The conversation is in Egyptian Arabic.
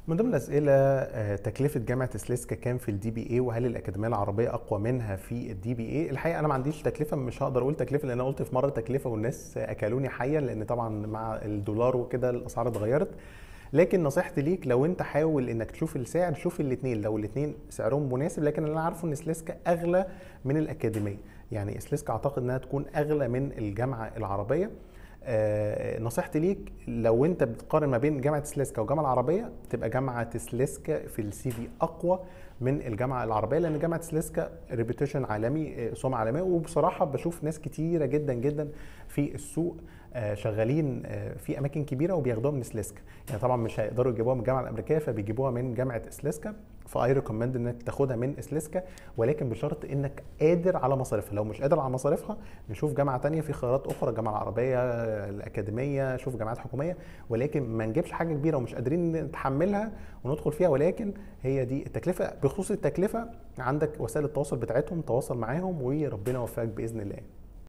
من ضمن الاسئله آه، تكلفه جامعه سليسكا كام في الدي بي اي وهل الاكاديميه العربيه اقوى منها في الدي بي اي الحقيقه انا ما عنديش تكلفه مش هقدر اقول تكلفه لان انا قلت في مره تكلفه والناس اكلوني حيا لان طبعا مع الدولار وكده الاسعار اتغيرت لكن نصيحتي ليك لو انت حاول انك تشوف السعر شوف الاثنين لو الاثنين سعرهم مناسب لكن اللي انا عارفه ان سليسكا اغلى من الاكاديميه يعني سليسكا اعتقد انها تكون اغلى من الجامعه العربيه آه، نصيحتي ليك لو انت بتقارن ما بين جامعه سليسكا والجامعه العربيه تبقى جامعه سليسكا في السي في اقوى من الجامعه العربيه لان جامعه سليسكا ريبيتيشن عالمي آه، سمعه عالميه وبصراحه بشوف ناس كتيره جدا جدا في السوق آه، شغالين آه، في اماكن كبيره وبياخدوها من سليسكا يعني طبعا مش هيقدروا يجيبوها من الجامعه الامريكيه فبيجيبوها من جامعه سليسكا فاي ريكومند انك تاخدها من سليسكا ولكن بشرط انك قادر على مصاريفها لو مش قادر على مصاريفها نشوف جامعه تانية في خيارات اخرى الجامعه العربيه الاكاديميه شوف جامعات حكوميه ولكن ما نجيبش حاجه كبيره ومش قادرين نتحملها وندخل فيها ولكن هي دي التكلفه بخصوص التكلفه عندك وسائل التواصل بتاعتهم تواصل معاهم وربنا يوفقك باذن الله